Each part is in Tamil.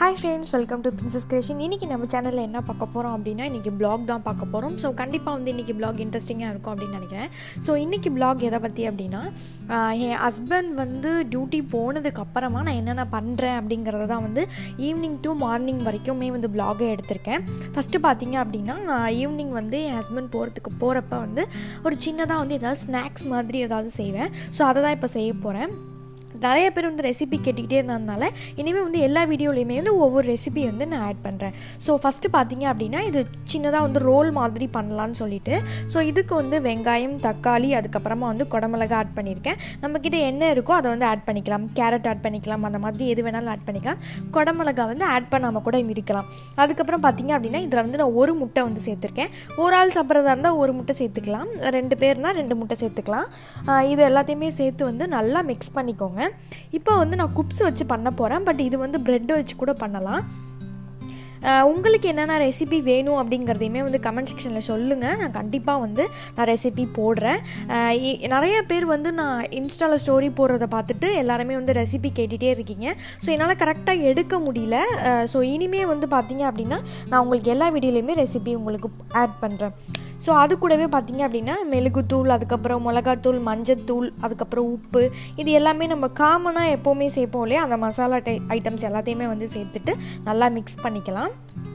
hi friends welcome to princess creation இன்றைக்கி நம்ம சேனலில் என்ன பார்க்க போகிறோம் அப்படின்னா இன்றைக்கி blog தான் பார்க்க போகிறோம் ஸோ கண்டிப்பாக வந்து இன்றைக்கி blog இன்ட்ரெஸ்டிங்காக இருக்கும் அப்படின்னு நினைக்கிறேன் ஸோ இன்றைக்கி blog எதை பற்றி அப்படின்னா ஆஹ் என் ஹஸ்பண்ட் வந்து டியூட்டி போனதுக்கு அப்புறமா நான் என்னென்ன பண்ணுறேன் அப்படிங்கிறத தான் வந்து ஈவினிங் டு மார்னிங் வரைக்குமே வந்து பிளாகை எடுத்திருக்கேன் ஃபஸ்ட்டு பார்த்தீங்க அப்படின்னா நான் ஈவினிங் வந்து என் ஹஸ்பண்ட் போகிறதுக்கு போகிறப்ப வந்து ஒரு சின்னதாக வந்து ஏதாவது ஸ்நாக்ஸ் மாதிரி ஏதாவது செய்வேன் ஸோ அதை தான் இப்போ செய்ய போகிறேன் நிறைய பேர் வந்து ரெசிபி கேட்டுக்கிட்டே இருந்ததுனால இனிமேல் வந்து எல்லா வீடியோலையுமே வந்து ஒவ்வொரு ரெசிபி வந்து நான் ஆட் பண்ணுறேன் ஸோ ஃபஸ்ட்டு பார்த்தீங்க அப்படின்னா இது சின்னதாக வந்து ரோல் மாதிரி பண்ணலான்னு சொல்லிட்டு ஸோ இதுக்கு வந்து வெங்காயம் தக்காளி அதுக்கப்புறமா வந்து குடமிளகா ஆட் பண்ணியிருக்கேன் நம்மக்கிட்ட என்ன இருக்கோ அதை வந்து ஆட் பண்ணிக்கலாம் கேரட் ஆட் பண்ணிக்கலாம் அந்த மாதிரி எது வேணாலும் ஆட் பண்ணிக்கலாம் குடமிளகா வந்து ஆட் பண்ணாமல் கூட இருக்கலாம் அதுக்கப்புறம் பார்த்தீங்க அப்படின்னா இதில் வந்து நான் ஒரு முட்டை வந்து சேர்த்துருக்கேன் ஒரு ஆள் சாப்பிட்றதா இருந்தால் ஒரு முட்டை சேர்த்துக்கலாம் ரெண்டு பேர்னால் ரெண்டு முட்டை சேர்த்துக்கலாம் ஆஹ் இது எல்லாத்தையுமே சேர்த்து வந்து நல்லா மிக்ஸ் பண்ணிக்கோங்க இப்போ வந்து நான் குப்ஸ் வச்சு பண்ண போகிறேன் பட் இது வந்து ப்ரெட் வச்சு கூட பண்ணலாம் ஆஹ் உங்களுக்கு என்னென்ன ரெசிபி வேணும் அப்படிங்கிறதையுமே வந்து கமெண்ட் செக்ஷனில் சொல்லுங்கள் நான் கண்டிப்பாக வந்து நான் ரெசிபி போடுறேன் ஆஹ் இ- நிறைய பேர் வந்து நான் இன்ஸ்டாவில் ஸ்டோரி போடுறத பார்த்துட்டு எல்லாருமே வந்து ரெசிபி கேட்டுகிட்டே இருக்கீங்க ஸோ என்னால் கரெக்டாக எடுக்க முடியல ஸோ இனிமே வந்து பார்த்தீங்க அப்படின்னா நான் உங்களுக்கு எல்லா வீடியோலையுமே ரெசிபி உங்களுக்கு ஆட் பண்ணுறேன் ஸோ அது கூடவே பார்த்தீங்க அப்படின்னா மெழுகுத்தூள் அதுக்கப்புறம் மிளகாத்தூள் மஞ்சத்தூள் அதுக்கப்புறம் உப்பு இது எல்லாமே நம்ம காமனாக எப்போவுமே சேர்ப்போம் இல்லையா அந்த மசாலா டை ஐட்டம்ஸ் எல்லாத்தையுமே வந்து சேர்த்துட்டு நல்லா மிக்ஸ் பண்ணிக்கலாம்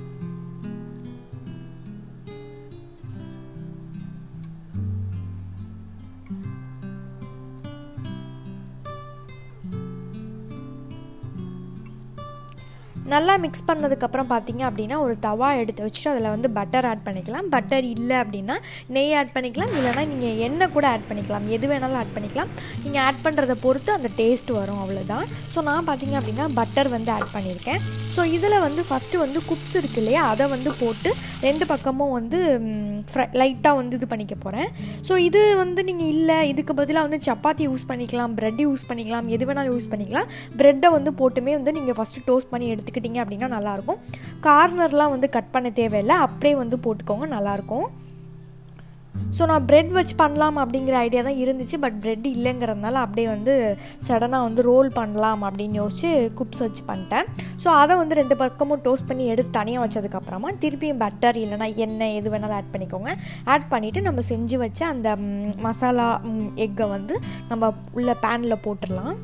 நல்லா மிக்ஸ் பண்ணதுக்கப்புறம் பார்த்தீங்க அப்படின்னா ஒரு தவா எடுத்து வச்சுட்டு அதில் வந்து பட்டர் ஆட் பண்ணிக்கலாம் பட்டர் இல்லை அப்படின்னா நெய் ஆட் பண்ணிக்கலாம் இல்லைனா நீங்கள் எண்ணெய் கூட ஆட் பண்ணிக்கலாம் எது வேணாலும் ஆட் பண்ணிக்கலாம் நீங்கள் ஆட் பண்ணுறதை பொறுத்து அந்த டேஸ்ட் வரும் அவ்வளோதான் ஸோ நான் பார்த்தீங்க அப்படின்னா பட்டர் வந்து ஆட் பண்ணியிருக்கேன் ஸோ இதில் வந்து ஃபஸ்ட்டு வந்து குப்ஸ் இருக்கு இல்லையா அதை வந்து போட்டு ரெண்டு பக்கமும் வந்து லைட்டாக வந்து இது பண்ணிக்க போகிறேன் ஸோ இது வந்து நீங்கள் இல்லை இதுக்கு பதிலாக வந்து சப்பாத்தி யூஸ் பண்ணிக்கலாம் ப்ரெட் யூஸ் பண்ணிக்கலாம் எது வேணாலும் யூஸ் பண்ணிக்கலாம் ப்ரெட்டை வந்து போட்டுமே வந்து நீங்கள் ஃபஸ்ட்டு டோஸ்ட் பண்ணி எடுத்துக்கிட்டீங்க அப்படின்னா நல்லாயிருக்கும் கார்னர்லாம் வந்து கட் பண்ண தேவையில்லை அப்படியே வந்து போட்டுக்கோங்க நல்லாயிருக்கும் ஸோ நான் ப்ரெட் வச்சு பண்ணலாம் அப்படிங்கிற ஐடியா தான் இருந்துச்சு பட் ப்ரெட் இல்லைங்கிறதுனால அப்படியே வந்து சடனாக வந்து ரோல் பண்ணலாம் அப்படின்னு யோசிச்சு குப்ஸ் வச்சு பண்ணிட்டேன் ஸோ அதை வந்து ரெண்டு பக்கமும் டோஸ்ட் பண்ணி எடுத்து தனியாக வச்சதுக்கப்புறமா திருப்பியும் பட்டர் இல்லைனா எண்ணெய் எது வேணாலும் ஆட் பண்ணிக்கோங்க ஆட் பண்ணிவிட்டு நம்ம செஞ்சு வச்ச அந்த ம், மசாலா எக்கை வந்து நம்ம உள்ள பேனில் போட்டுடலாம்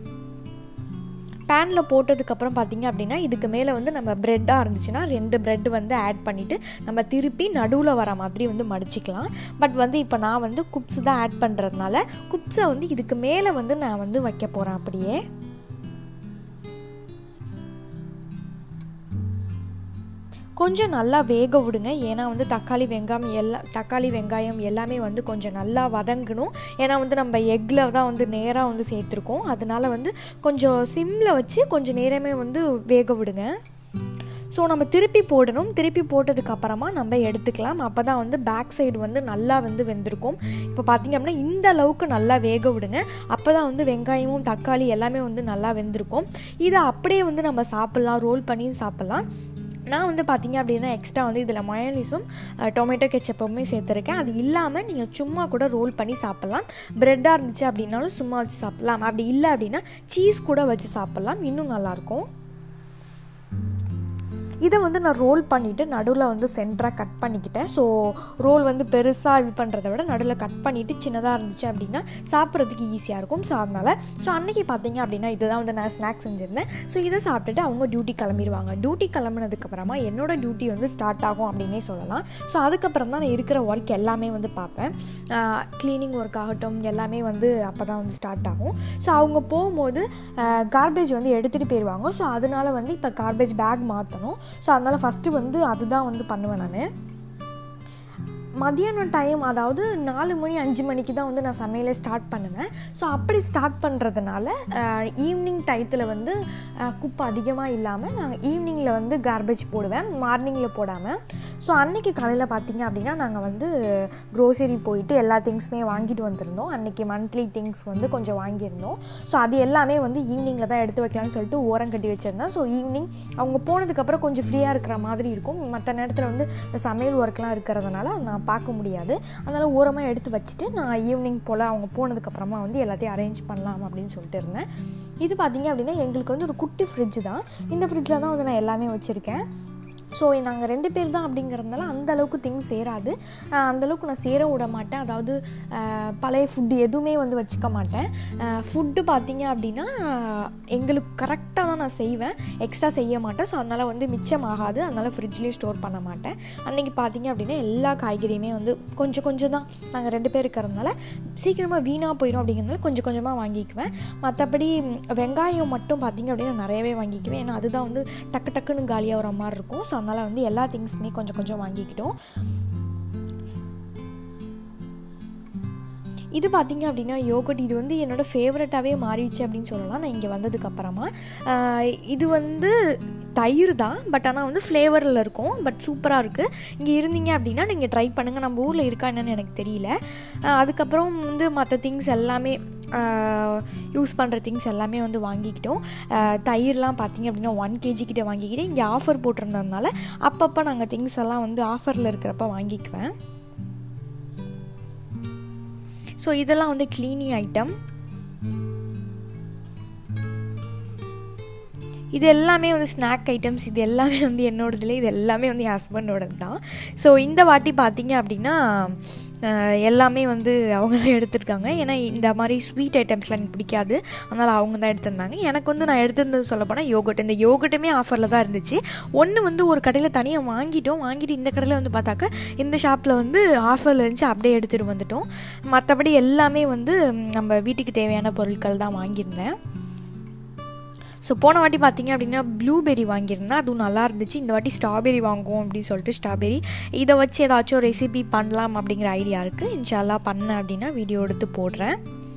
பேனில் போட்டதுக்கப்புறம் பார்த்தீங்க அப்படின்னா இதுக்கு மேலே வந்து நம்ம ப்ரெட்டாக இருந்துச்சுன்னா ரெண்டு ப்ரெட் வந்து ஆட் பண்ணிவிட்டு நம்ம திருப்பி நடுவில் வர மாதிரி வந்து மடிச்சிக்கலாம் பட் வந்து இப்போ நான் வந்து குப்ஸ் தான் ஆட் பண்ணுறதுனால குப்ஸை வந்து இதுக்கு மேலே வந்து நான் வந்து வைக்க போகிறேன் அப்படியே கொஞ்சம் நல்லா வேக விடுங்க ஏன்னா வந்து தக்காளி வெங்காயம் எல்லாம் தக்காளி வெங்காயம் எல்லாமே வந்து கொஞ்சம் நல்லா வதங்கணும் ஏன்னா வந்து நம்ம எக்கில் தான் வந்து நேராக வந்து சேர்த்துருக்கோம் அதனால வந்து கொஞ்சம் சிம்மில் வச்சு கொஞ்சம் நேரமே வந்து வேக விடுங்க ஸோ நம்ம திருப்பி போடணும் திருப்பி போட்டதுக்கு அப்புறமா நம்ம எடுத்துக்கலாம் அப்போ தான் வந்து பேக் சைடு வந்து நல்லா வந்து வெந்திருக்கும் இப்போ பார்த்தீங்க அப்படின்னா இந்த அளவுக்கு நல்லா வேக விடுங்க அப்போ தான் வந்து வெங்காயமும் தக்காளி எல்லாமே வந்து நல்லா வெந்திருக்கும் இதை அப்படியே வந்து நம்ம சாப்பிட்லாம் ரோல் பண்ணி சாப்பிட்லாம் நான் வந்து பார்த்தீங்க அப்படின்னா எக்ஸ்ட்ரா வந்து இதில் மயோனிஸும் டொமேட்டோ கெச்சப்புமே சேர்த்துருக்கேன் அது இல்லாமல் நீங்கள் சும்மா கூட ரோல் பண்ணி சாப்பிட்லாம் ப்ரெட்டாக இருந்துச்சு அப்படின்னாலும் சும்மா வச்சு சாப்பிட்லாம் அப்படி இல்லை அப்படின்னா சீஸ் கூட வச்சு சாப்பிட்லாம் இன்னும் நல்லாயிருக்கும் இதை வந்து நான் ரோல் பண்ணிவிட்டு நடுவில் வந்து சென்டராக கட் பண்ணிக்கிட்டேன் ஸோ ரோல் வந்து பெருசாக இது பண்ணுறத விட நடுவில் கட் பண்ணிவிட்டு சின்னதாக இருந்துச்சு அப்படின்னா சாப்பிட்றதுக்கு ஈஸியாக இருக்கும் ஸோ அதனால் ஸோ அன்றைக்கி பார்த்தீங்க அப்படின்னா இதுதான் வந்து நான் ஸ்நாக்ஸ் செஞ்சுருந்தேன் ஸோ இதை சாப்பிட்டுட்டு அவங்க டியூட்டி கிளம்பிடுவாங்க டியூட்டி கிளம்புனதுக்கப்புறமா என்னோட டியூட்டி வந்து ஸ்டார்ட் ஆகும் அப்படின்னே சொல்லலாம் ஸோ அதுக்கப்புறம் தான் நான் இருக்கிற ஒர்க் எல்லாமே வந்து பார்ப்பேன் க்ளீனிங் ஒர்க் ஆகட்டும் எல்லாமே வந்து அப்போ தான் வந்து ஸ்டார்ட் ஆகும் ஸோ அவங்க போகும்போது கார்பேஜ் வந்து எடுத்துகிட்டு போயிடுவாங்க ஸோ அதனால வந்து இப்போ கார்பேஜ் பேக் மாற்றணும் ஸோ அதனால் ஃபஸ்ட்டு வந்து அதுதான் வந்து பண்ணுவேன் நான் மதியானம் டைம் அதாவது நாலு மணி அஞ்சு மணிக்கு தான் வந்து நான் சமையலை ஸ்டார்ட் பண்ணுவேன் ஸோ அப்படி ஸ்டார்ட் பண்ணுறதுனால ஈவினிங் டயத்தில் வந்து அஹ், குப்பை அதிகமாக இல்லாமல் நாங்கள் ஈவினிங்கில் வந்து கார்பேஜ் போடுவேன் மார்னிங்கில் போடாமல் ஸோ அன்னைக்கு காலையில் பார்த்தீங்க அப்படின்னா நாங்கள் வந்து க்ரோசரி போயிட்டு எல்லா திங்ஸுமே வாங்கிட்டு வந்திருந்தோம் அன்னைக்கு மந்த்லி திங்ஸ் வந்து கொஞ்சம் வாங்கியிருந்தோம் ஸோ அது எல்லாமே வந்து ஈவினிங்கில் தான் எடுத்து வைக்கலாம்னு சொல்லிட்டு ஓரம் கட்டி வச்சுருந்தேன் ஸோ ஈவினிங் அவங்க போனதுக்கப்புறம் கொஞ்சம் ஃப்ரீயாக இருக்கிற மாதிரி இருக்கும் மற்ற நேரத்தில் வந்து இந்த சமையல் ஒர்க்லாம் இருக்கிறதுனால நான் பார்க்க முடியாது அதனால் ஓரமாக எடுத்து வச்சுட்டு நான் ஈவினிங் போல் அவங்க போனதுக்கப்புறமா வந்து எல்லாத்தையும் அரேஞ்ச் பண்ணலாம் அப்படின்னு சொல்லிட்டு இருந்தேன் இது பார்த்திங்க அப்படின்னா எங்களுக்கு வந்து ஒரு குட்டி ஃப்ரிட்ஜ் தான் இந்த ஃப்ரிட்ஜில் தான் வந்து நான் எல்லாமே வச்சுருக்கேன் ஸோ நாங்கள் ரெண்டு பேர் தான் அப்படிங்கிறதுனால அந்த அளவுக்கு திங்ஸ் சேராது அந்தளவுக்கு நான் சேர விட மாட்டேன் அதாவது பழைய ஃபுட்டு எதுவுமே வந்து வச்சுக்க மாட்டேன் ஃபுட்டு பார்த்தீங்க அப்படின்னா எங்களுக்கு கரெக்டாக தான் நான் செய்வேன் எக்ஸ்ட்ரா செய்ய மாட்டேன் ஸோ அதனால் வந்து மிச்சம் ஆகாது அதனால் ஃப்ரிட்ஜ்லேயும் ஸ்டோர் பண்ண மாட்டேன் அன்றைக்கி பார்த்தீங்க அப்படின்னா எல்லா காய்கறியுமே வந்து கொஞ்சம் கொஞ்சம் தான் நாங்கள் ரெண்டு பேர் இருக்கிறதுனால சீக்கிரமாக வீணாக போயிடும் அப்படிங்கிறதுனால கொஞ்சம் கொஞ்சமாக வாங்கிக்குவேன் மற்றபடி வெங்காயம் மட்டும் பார்த்திங்க அப்படின்னா நிறையவே வாங்கிக்குவேன் ஏன்னா அதுதான் வந்து டக்கு டக்குன்னு காலியாக மாதிரி இருக்கும் ஸோ அதனால் வந்து எல்லா திங்ஸுமே கொஞ்சம் கொஞ்சம் வாங்கிக்கிட்டோம் இது பார்த்திங்க அப்படின்னா யோகட் இது வந்து என்னோடய ஃபேவரட்டாகவே மாறிடுச்சு அப்படின்னு சொல்லலாம் நான் இங்கே வந்ததுக்கப்புறமா இது வந்து தயிர் தான் பட் ஆனால் வந்து ஃப்ளேவரில் இருக்கும் பட் சூப்பராக இருக்குது இங்கே இருந்தீங்க அப்படின்னா நீங்கள் ட்ரை பண்ணுங்கள் நம்ம ஊரில் இருக்கா என்னன்னு எனக்கு தெரியல அதுக்கப்புறம் வந்து மற்ற திங்ஸ் எல்லாமே யூஸ் பண்ணுற திங்ஸ் எல்லாமே வந்து வாங்கிக்கிட்டோம் தயிர்லாம் பார்த்திங்க அப்படின்னா ஒன் கேஜி கிட்டே வாங்கிக்கிட்டேன் இங்கே ஆஃபர் போட்டிருந்ததுனால அப்பப்போ நாங்கள் திங்ஸ் எல்லாம் வந்து ஆஃபரில் இருக்கிறப்ப வாங்கிக்குவேன் ஸோ இதெல்லாம் வந்து க்ளீனிங் ஐட்டம் இது எல்லாமே வந்து ஸ்நாக் ஐட்டம்ஸ் இது எல்லாமே வந்து என்னோடதுல இது எல்லாமே வந்து என் ஹஸ்பண்டோடது தான் ஸோ இந்த வாட்டி பார்த்தீங்க அப்படின்னா எல்லாமே வந்து அவங்க தான் எடுத்துருக்காங்க ஏன்னா இந்த மாதிரி ஸ்வீட் ஐட்டம்ஸ்லாம் எனக்கு பிடிக்காது அதனால் அவங்க தான் எடுத்திருந்தாங்க எனக்கு வந்து நான் எடுத்திருந்தது சொல்ல போனால் யோகட் இந்த யோகட்டுமே ஆஃபரில் தான் இருந்துச்சு ஒன்று வந்து ஒரு கடையில் தனியாக வாங்கிட்டோம் வாங்கிட்டு இந்த கடையில் வந்து பார்த்தாக்க இந்த ஷாப்பில் வந்து ஆஃபரில் இருந்துச்சு அப்படியே எடுத்துகிட்டு வந்துட்டோம் மற்றபடி எல்லாமே வந்து நம்ம வீட்டுக்கு தேவையான பொருட்கள் தான் வாங்கியிருந்தேன் ஸோ போன வாட்டி பார்த்தீங்க அப்படின்னா ப்ளூபெரி வாங்கியிருந்தேன் அதுவும் நல்லா இருந்துச்சு இந்த வாட்டி ஸ்ட்ராபெரி வாங்குவோம் அப்படின்னு சொல்லிட்டு ஸ்ட்ராபெரி இதை வச்சு ஏதாச்சும் ரெசிபி பண்ணலாம் அப்படிங்கிற ஐடியா இருக்குது இன்ஷால்லா பண்ணேன் அப்படின்னா வீடியோ எடுத்து போடுறேன்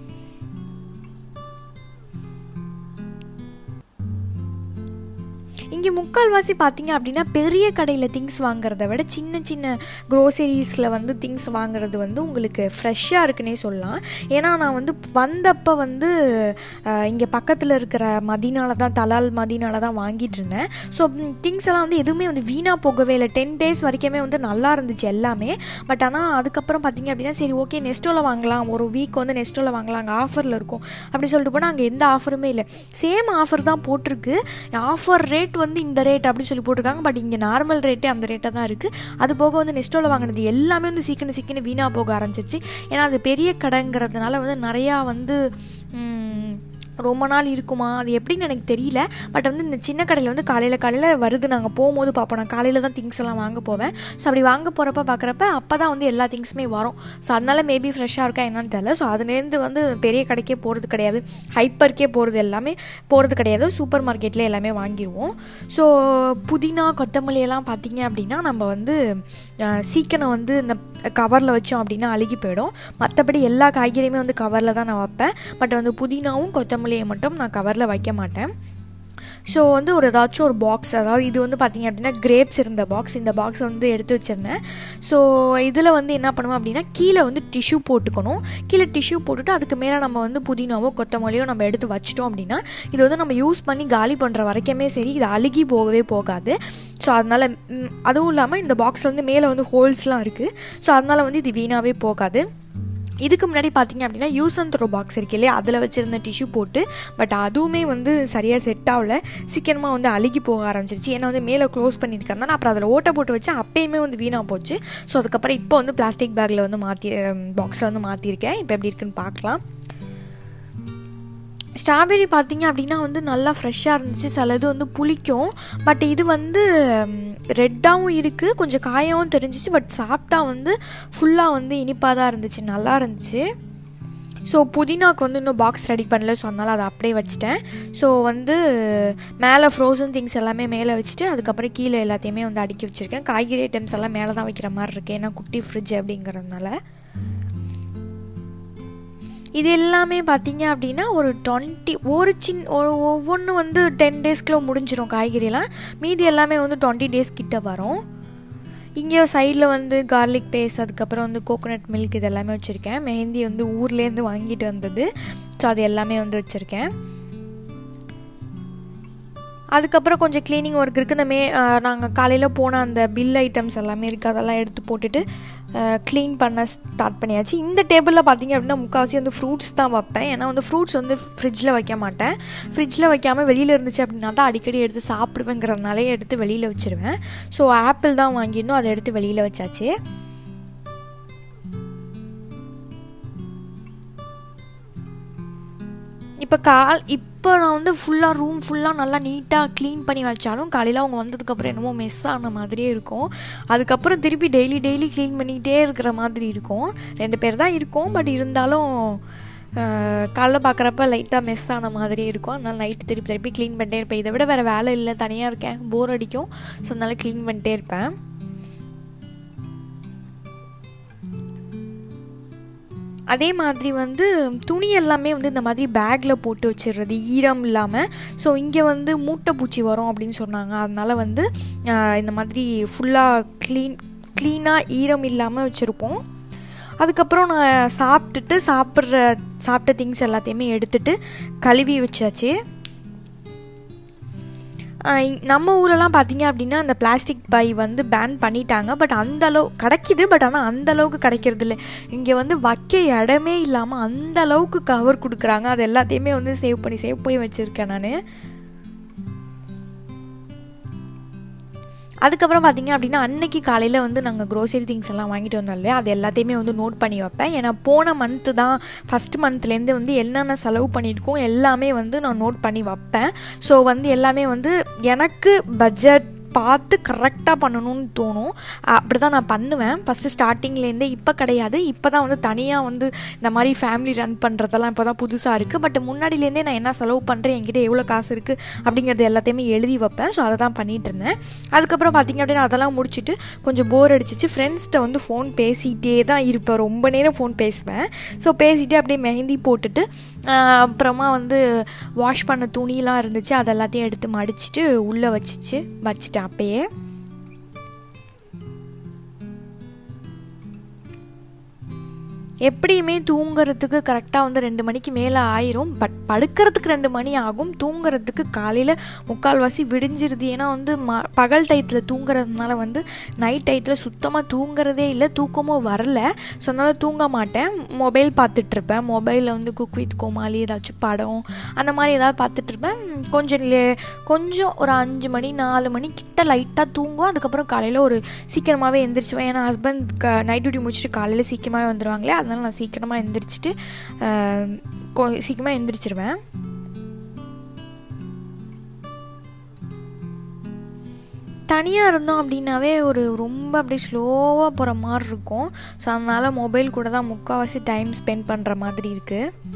இங்கே முக்கால்வாசி பார்த்தீங்க அப்படின்னா பெரிய கடையில் திங்ஸ் வாங்குறத விட சின்ன சின்ன க்ரோசரிஸில் வந்து திங்ஸ் வாங்குறது வந்து உங்களுக்கு ஃப்ரெஷ்ஷாக இருக்குன்னே சொல்லலாம் ஏன்னா நான் வந்து வந்தப்போ வந்து இங்கே பக்கத்தில் இருக்கிற மதினால தான் தலால் மதினால தான் வாங்கிட்டு இருந்தேன் ஸோ திங்ஸ் எல்லாம் வந்து எதுவுமே வந்து வீணாக போகவே இல்லை டென் டேஸ் வரைக்குமே வந்து நல்லா இருந்துச்சு எல்லாமே பட் ஆனால் அதுக்கப்புறம் பார்த்தீங்க அப்படின்னா சரி ஓகே நெஸ்டோவில் வாங்கலாம் ஒரு வீக் வந்து நெஸ்டோவில் வாங்கலாம் அங்கே ஆஃபரில் இருக்கும் அப்படி சொல்லிட்டு போனால் அங்கே எந்த ஆஃபருமே இல்லை சேம் ஆஃபர் தான் போட்டிருக்கு ஆஃபர் ரேட் வந்து இந்த ரேட் அப்படின்னு சொல்லி போட்டிருக்காங்க பட் இங்கே நார்மல் ரேட்டே அந்த ரேட்டாக தான் இருக்குது அது போக வந்து நெஸ்டோவில் வாங்கினது எல்லாமே வந்து சீக்கிரம் சீக்கிரம் வீணாக போக ஆரம்பிச்சிச்சு ஏன்னா அது பெரிய கடைங்கிறதுனால வந்து நிறையா வந்து ரொம்ப நாள் இருக்குமா அது எப்படின்னு எனக்கு தெரியல பட் வந்து இந்த சின்ன கடையில் வந்து காலையில் காலையில் வருது நாங்கள் போகும்போது பார்ப்போம் நான் காலையில் தான் திங்ஸ் எல்லாம் வாங்க போவேன் ஸோ அப்படி வாங்க போகிறப்ப பார்க்குறப்ப அப்போ தான் வந்து எல்லா திங்ஸுமே வரும் ஸோ அதனால மேபி ஃப்ரெஷ்ஷாக இருக்கா என்னன்னு தெரியல ஸோ அதுலேருந்து வந்து பெரிய கடைக்கே போகிறது கிடையாது ஹைப்பர்க்கே போகிறது எல்லாமே போகிறது கிடையாது சூப்பர் மார்க்கெட்டில் எல்லாமே வாங்கிடுவோம் ஸோ புதினா கொத்தமல்லி எல்லாம் பார்த்தீங்க அப்படின்னா நம்ம வந்து சீக்கிரம் வந்து இந்த கவரில் வச்சோம் அப்படின்னா அழுகி போயிடும் மற்றபடி எல்லா காய்கறியுமே வந்து கவரில் தான் நான் வைப்பேன் பட் வந்து புதினாவும் கொத்தமல்லியை மட்டும் நான் கவரில் வைக்க மாட்டேன் ஸோ வந்து ஒரு ஏதாச்சும் ஒரு பாக்ஸ் அதாவது இது வந்து பார்த்திங்க அப்படின்னா கிரேப்ஸ் இருந்த பாக்ஸ் இந்த பாக்ஸ் வந்து எடுத்து வச்சுருந்தேன் ஸோ இதில் வந்து என்ன பண்ணுவோம் அப்படின்னா கீழே வந்து டிஷ்யூ போட்டுக்கணும் கீழே டிஷ்யூ போட்டுட்டு அதுக்கு மேலே நம்ம வந்து புதினாவோ கொத்தமல்லியோ நம்ம எடுத்து வச்சிட்டோம் அப்படின்னா இது வந்து நம்ம யூஸ் பண்ணி காலி பண்ணுற வரைக்குமே சரி இது அழுகி போகவே போகாது ஸோ அதனால் அதுவும் இல்லாமல் இந்த பாக்ஸில் வந்து மேலே வந்து ஹோல்ஸ்லாம் இருக்குது ஸோ அதனால் வந்து இது வீணாகவே போகாது இதுக்கு முன்னாடி பார்த்தீங்க அப்படின்னா யூஸ் அண்ட் த்ரோ பாக்ஸ் இருக்கு இல்லையா அதில் வச்சுருந்த டிஷ்யூ போட்டு பட் அதுவுமே வந்து சரியாக செட் ஆகல சீக்கிரமாக வந்து அழுகி போக ஆரம்பிச்சிருச்சு ஏன்னா வந்து மேலே க்ளோஸ் பண்ணியிருக்கேன் அப்புறம் அதில் ஓட்டை போட்டு வச்சு அப்பயுமே வந்து வீணாக போச்சு ஸோ அதுக்கப்புறம் இப்போ வந்து பிளாஸ்டிக் பேக்கில் வந்து மாற்றி பாக்ஸில் வந்து மாற்றிருக்கேன் இப்போ எப்படி இருக்குன்னு பார்க்கலாம் ஸ்ட்ராபெரி பார்த்தீங்க அப்படின்னா வந்து நல்லா ஃப்ரெஷ்ஷாக இருந்துச்சு சில இது வந்து புளிக்கும் பட் இது வந்து ரெட்டாகவும் இருக்குது கொஞ்சம் காயாகவும் தெரிஞ்சிச்சு பட் சாப்பிட்டா வந்து ஃபுல்லாக வந்து இனிப்பாக தான் இருந்துச்சு நல்லா இருந்துச்சு ஸோ புதினாக்கு வந்து இன்னும் பாக்ஸ் ரெடி பண்ணல ஸோ அதனால் அதை அப்படியே வச்சுட்டேன் ஸோ வந்து மேலே ஃப்ரோசன் திங்ஸ் எல்லாமே மேலே வச்சுட்டு அதுக்கப்புறம் கீழே எல்லாத்தையுமே வந்து அடுக்கி வச்சுருக்கேன் காய்கறி ஐட்டம்ஸ் எல்லாம் மேலே தான் வைக்கிற மாதிரி இருக்குது ஏன்னா குட்டி ஃப்ரிட்ஜ் அப்படிங்கிறதுனால இது எல்லாமே பார்த்தீங்க அப்படின்னா ஒரு டுவெண்ட்டி ஒரு சின் ஒரு ஒவ்வொன்று வந்து டென் டேஸ்க்குள்ள முடிஞ்சிடும் காய்கறிலாம் மீதி எல்லாமே வந்து டுவெண்ட்டி டேஸ் கிட்ட வரும் இங்கே சைடில் வந்து கார்லிக் பேஸ்ட் அதுக்கப்புறம் வந்து கோகோனட் மில்க் இது எல்லாமே வச்சுருக்கேன் மெஹந்தி வந்து ஊர்லேருந்து வாங்கிட்டு வந்தது ஸோ அது எல்லாமே வந்து வச்சுருக்கேன் அதுக்கப்புறம் கொஞ்சம் க்ளீனிங் ஒர்க் இருக்குது இந்த மே நாங்கள் காலையில் போன அந்த பில் ஐட்டம்ஸ் எல்லாமே இருக்குது அதெல்லாம் எடுத்து போட்டுட்டு க்ளீன் பண்ண ஸ்டார்ட் பண்ணியாச்சு இந்த டேபிளில் பார்த்தீங்க அப்படின்னா முக்கால்வாசி வந்து ஃப்ரூட்ஸ் தான் வைப்பேன் ஏன்னா வந்து ஃப்ரூட்ஸ் வந்து ஃப்ரிட்ஜில் வைக்க மாட்டேன் ஃப்ரிட்ஜில் வைக்காமல் வெளியில் இருந்துச்சு அப்படின்னா தான் அடிக்கடி எடுத்து சாப்பிடுவேங்கிறதுனாலே எடுத்து வெளியில் வச்சுருவேன் ஸோ ஆப்பிள் தான் வாங்கியிருந்தோம் அதை எடுத்து வெளியில் வச்சாச்சு இப்போ கால் இப்போ நான் வந்து ஃபுல்லாக ரூம் ஃபுல்லாக நல்லா நீட்டாக க்ளீன் பண்ணி வச்சாலும் காலையில் அவங்க வந்ததுக்கப்புறம் என்னமோ மெஸ் ஆன மாதிரியே இருக்கும் அதுக்கப்புறம் திருப்பி டெய்லி டெய்லி க்ளீன் பண்ணிகிட்டே இருக்கிற மாதிரி இருக்கும் ரெண்டு பேர் தான் இருக்கும் பட் இருந்தாலும் காலைல பார்க்குறப்ப லைட்டாக மெஸ் ஆன மாதிரியே இருக்கும் அதனால் நைட்டு திருப்பி திருப்பி க்ளீன் பண்ணிட்டே இருப்பேன் இதை விட வேறு வேலை இல்லை தனியாக இருக்கேன் போர் அடிக்கும் ஸோ அதனால் க்ளீன் பண்ணிட்டே இருப்பேன் அதே மாதிரி வந்து துணி எல்லாமே வந்து இந்த மாதிரி பேக்கில் போட்டு வச்சிடுறது ஈரம் இல்லாமல் ஸோ இங்கே வந்து மூட்டை பூச்சி வரும் அப்படின்னு சொன்னாங்க அதனால் வந்து இந்த மாதிரி ஃபுல்லாக க்ளீன் க்ளீனாக ஈரம் இல்லாமல் வச்சுருப்போம் அதுக்கப்புறம் நான் சாப்பிட்டுட்டு சாப்பிட்ற சாப்பிட்ட திங்ஸ் எல்லாத்தையுமே எடுத்துகிட்டு கழுவி வச்சாச்சு நம்ம ஊரெல்லாம் பார்த்தீங்க அப்படின்னா அந்த பிளாஸ்டிக் பை வந்து பேன் பண்ணிட்டாங்க பட் அந்த அளவு கிடைக்கிது பட் ஆனால் அந்த அளவுக்கு கிடைக்கிறது இல்லை இங்கே வந்து வைக்க இடமே இல்லாமல் அந்த அளவுக்கு கவர் கொடுக்குறாங்க அது எல்லாத்தையுமே வந்து சேவ் பண்ணி சேவ் பண்ணி வச்சுருக்கேன் நான் அதுக்கப்புறம் பார்த்தீங்க அப்படின்னா அன்னைக்கு காலையில் வந்து நாங்கள் க்ரோசரி திங்ஸ் எல்லாம் வாங்கிட்டு வந்தோம் இல்லையா அது எல்லாத்தையுமே வந்து நோட் பண்ணி வைப்பேன் ஏன்னா போன மந்த்து தான் ஃபஸ்ட் மந்த்லேருந்து வந்து என்னென்ன செலவு பண்ணியிருக்கோம் எல்லாமே வந்து நான் நோட் பண்ணி வைப்பேன் ஸோ வந்து எல்லாமே வந்து எனக்கு பட்ஜெட் பார்த்து கரெக்டாக பண்ணணும்னு தோணும் அப்படி தான் நான் பண்ணுவேன் ஃபஸ்ட்டு ஸ்டார்டிங்லேருந்தே இப்போ கிடையாது இப்போ தான் வந்து தனியாக வந்து இந்த மாதிரி ஃபேமிலி ரன் பண்ணுறதெல்லாம் இப்போ தான் புதுசாக இருக்குது பட் முன்னாடியிலேருந்தே நான் என்ன செலவு பண்ணுறேன் என்கிட்ட எவ்வளோ காசு இருக்குது அப்படிங்கிறது எல்லாத்தையுமே எழுதி வைப்பேன் ஸோ அதை தான் பண்ணிகிட்டு இருந்தேன் அதுக்கப்புறம் பார்த்திங்க அப்படின்னா அதெல்லாம் முடிச்சுட்டு கொஞ்சம் போர் அடிச்சிச்சு ஃப்ரெண்ட்ஸ்கிட்ட வந்து ஃபோன் பேசிகிட்டே தான் இருப்பேன் ரொம்ப நேரம் ஃபோன் பேசுவேன் ஸோ பேசிகிட்டே அப்படியே மெஹந்தி போட்டுட்டு அப்புறமா வந்து வாஷ் பண்ண துணியெலாம் இருந்துச்சு அது எல்லாத்தையும் எடுத்து மடிச்சுட்டு உள்ளே வச்சிச்சு வச்சுட்டேன் அப்பயே எப்படியுமே தூங்குறதுக்கு கரெக்டாக வந்து ரெண்டு மணிக்கு மேலே ஆயிரும் பட் படுக்கிறதுக்கு ரெண்டு மணி ஆகும் தூங்குறதுக்கு காலையில் முக்கால்வாசி விடிஞ்சிருது ஏன்னா வந்து ம பகல் டயத்தில் தூங்குறதுனால வந்து நைட் டயத்தில் சுத்தமாக தூங்குறதே இல்லை தூக்கமும் வரல ஸோ அதனால் தூங்க மாட்டேன் மொபைல் பார்த்துட்ருப்பேன் மொபைலில் வந்து குக் வித் கோமாளி ஏதாச்சும் படம் அந்த மாதிரி ஏதாவது பார்த்துட்ருப்பேன் கொஞ்சம் கொஞ்சம் ஒரு அஞ்சு மணி நாலு மணி கிட்ட லைட்டாக தூங்கும் அதுக்கப்புறம் காலையில் ஒரு சீக்கிரமாகவே எந்திரிச்சுவேன் ஏன்னா ஹஸ்பண்ட் க நைட் டியூட்டி முடிச்சுட்டு காலையில் சீக்கிரமாகவே வந்துடுவாங்களே அதனால் நான் சீக்கிரமாக எந்திரிச்சிட்டு சீக்கிரமாக எந்திரிச்சிருவேன் தனியாக இருந்தோம் அப்படின்னாவே ஒரு ரொம்ப அப்படியே ஸ்லோவாக போகிற மாதிரி இருக்கும் ஸோ அதனால் மொபைல் கூட தான் முக்கால்வாசி டைம் ஸ்பெண்ட் பண்ணுற மாதிரி இருக்குது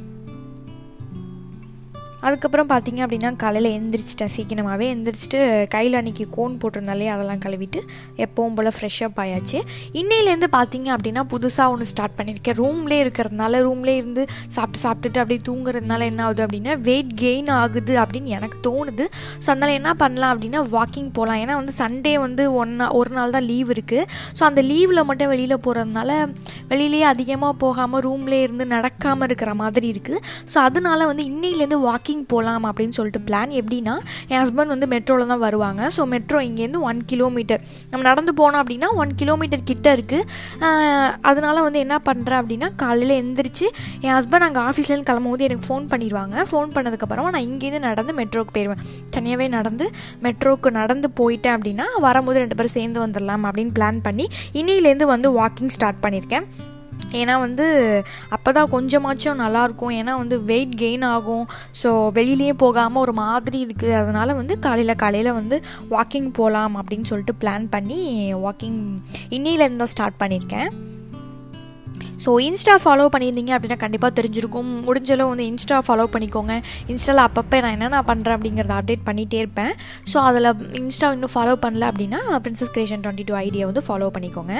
அதுக்கப்புறம் பார்த்தீங்க அப்படின்னா காலையில் எந்திரிச்சிட்டேன் சீக்கிரமாகவே எந்திரிச்சிட்டு கையில் அன்றைக்கி கோன் போட்டிருந்தாலே அதெல்லாம் கழுவிட்டு எப்பவும் போல் ஃப்ரெஷ்ஷப் ஆயாச்சு இன்னையிலேருந்து பார்த்தீங்க அப்படின்னா புதுசாக ஒன்று ஸ்டார்ட் பண்ணியிருக்கேன் ரூம்லேயே இருக்கிறதுனால ரூம்லேயே இருந்து சாப்பிட்டு சாப்பிட்டுட்டு அப்படியே தூங்குறதுனால என்ன ஆகுது அப்படின்னா வெயிட் கெயின் ஆகுது அப்படின்னு எனக்கு தோணுது ஸோ அதனால் என்ன பண்ணலாம் அப்படின்னா வாக்கிங் போகலாம் ஏன்னா வந்து சண்டே வந்து ஒன் ஒரு நாள் தான் லீவ் இருக்குது ஸோ அந்த லீவில் மட்டும் வெளியில் போகிறதுனால வெளியிலேயே அதிகமாக போகாமல் ரூம்லேயே இருந்து நடக்காமல் இருக்கிற மாதிரி இருக்குது ஸோ அதனால வந்து இன்னையிலேருந்து வாக்கிங் வாக்கிங் போகலாம் அப்படின்னு சொல்லிட்டு பிளான் எப்படின்னா என் ஹஸ்பண்ட் வந்து மெட்ரோவில் தான் வருவாங்க ஸோ மெட்ரோ இங்கேருந்து ஒன் கிலோமீட்டர் நம்ம நடந்து போனோம் அப்படின்னா ஒன் கிலோமீட்டர் கிட்ட இருக்குது அதனால வந்து என்ன பண்ணுறேன் அப்படின்னா காலையில் எந்திரிச்சு என் ஹஸ்பண்ட் அங்கே ஆஃபீஸ்லேருந்து கிளம்பும் போது எனக்கு ஃபோன் பண்ணிடுவாங்க ஃபோன் பண்ணதுக்கப்புறமா நான் இங்கேருந்து நடந்து மெட்ரோக்கு போயிடுவேன் தனியாகவே நடந்து மெட்ரோக்கு நடந்து போயிட்டேன் அப்படின்னா வரும்போது ரெண்டு பேரும் சேர்ந்து வந்துடலாம் அப்படின்னு பிளான் பண்ணி இன்னிலேருந்து வந்து வாக்கிங் ஸ்டார்ட் பண்ணியிருக்கேன் ஏன்னா வந்து அப்போ தான் கொஞ்சமாச்சும் நல்லாயிருக்கும் ஏன்னா வந்து வெயிட் கெயின் ஆகும் ஸோ வெளியிலேயே போகாமல் ஒரு மாதிரி இருக்குது அதனால் வந்து காலையில் காலையில் வந்து வாக்கிங் போகலாம் அப்படின்னு சொல்லிட்டு பிளான் பண்ணி வாக்கிங் இன்னிலேருந்து தான் ஸ்டார்ட் பண்ணியிருக்கேன் ஸோ இன்ஸ்டா ஃபாலோ பண்ணியிருந்தீங்க அப்படின்னா கண்டிப்பாக தெரிஞ்சிருக்கும் முடிஞ்சளவு வந்து இன்ஸ்டா ஃபாலோ பண்ணிக்கோங்க இன்ஸ்டாவில் அப்பப்போ நான் என்ன நான் பண்ணுறேன் அப்படிங்கிறத அப்டேட் பண்ணிகிட்டே இருப்பேன் ஸோ அதில் இன்ஸ்டா இன்னும் ஃபாலோ பண்ணல அப்படின்னா princess creation twenty two idea வந்து ஃபாலோ பண்ணிக்கோங்க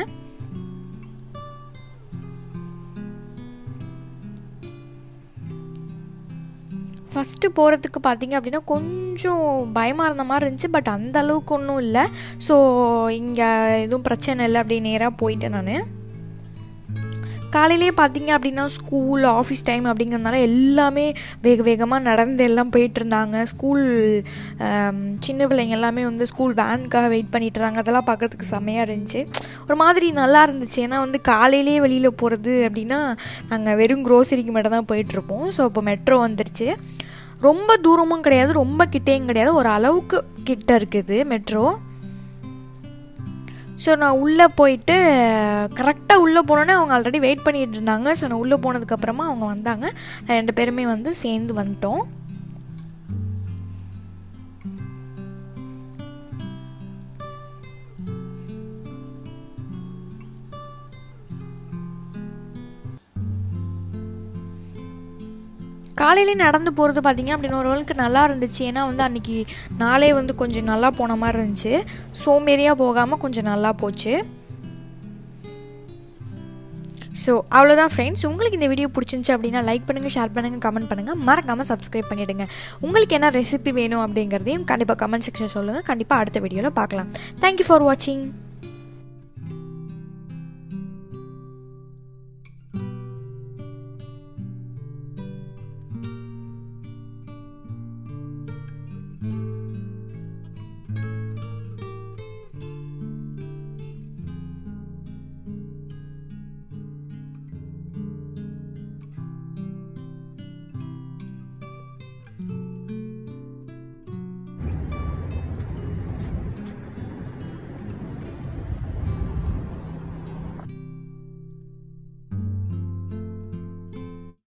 ஃபஸ்ட்டு போகிறதுக்கு பார்த்தீங்க அப்படின்னா கொஞ்சம் பயமாக இருந்த மாதிரி இருந்துச்சு பட் அந்த அளவுக்கு ஒன்றும் இல்லை ஸோ இங்கே எதுவும் பிரச்சனை இல்லை அப்படி நேராக போயிட்டேன் நான் காலையிலே பார்த்தீங்க அப்படின்னா ஸ்கூல் ஆஃபீஸ் டைம் அப்படிங்கிறதுனால எல்லாமே வேக வேகமாக நடந்து எல்லாம் போயிட்டு இருந்தாங்க ஸ்கூல் சின்ன பிள்ளைங்க எல்லாமே வந்து ஸ்கூல் வேனுக்காக வெயிட் பண்ணிட்டு இருந்தாங்க அதெல்லாம் பார்க்கறதுக்கு செம்மையாக இருந்துச்சு ஒரு மாதிரி நல்லா இருந்துச்சு ஏன்னா வந்து காலையிலேயே வெளியில் போகிறது அப்படின்னா நாங்கள் வெறும் க்ரோசரிக்கு மட்டும் தான் போயிட்டுருப்போம் ஸோ இப்போ மெட்ரோ வந்துருச்சு ரொம்ப தூரமும் கிடையாது ரொம்ப கிட்டேயும் கிடையாது ஒரு அளவுக்கு கிட்ட இருக்குது மெட்ரோ ஸோ நான் உள்ளே போயிட்டு கரெக்டாக உள்ளே போனோன்னே அவங்க ஆல்ரெடி வெயிட் பண்ணிட்டு இருந்தாங்க ஸோ நான் உள்ளே போனதுக்கப்புறமா அவங்க வந்தாங்க ரெண்டு பேருமே வந்து சேர்ந்து வந்துட்டோம் காலையிலே நடந்து போகிறது பார்த்தீங்க அப்படின்னு ஒரு அளவுக்கு நல்லா இருந்துச்சு ஏன்னா வந்து அன்றைக்கி நாளே வந்து கொஞ்சம் நல்லா போன மாதிரி இருந்துச்சு சோம்பேறியாக போகாமல் கொஞ்சம் நல்லா போச்சு ஸோ அவ்வளோதான் ஃப்ரெண்ட்ஸ் உங்களுக்கு இந்த வீடியோ பிடிச்சிருந்துச்சு அப்படின்னா லைக் பண்ணுங்கள் ஷேர் பண்ணுங்கள் கமெண்ட் பண்ணுங்கள் மறக்காமல் சப்ஸ்கிரைப் பண்ணிவிடுங்க உங்களுக்கு என்ன ரெசிபி வேணும் அப்படிங்கிறதையும் கண்டிப்பாக கமெண்ட் செக்ஷன் சொல்லுங்கள் கண்டிப்பாக அடுத்த வீடியோவில் பார்க்கலாம் தேங்க்யூ ஃபார் வாட்சிங்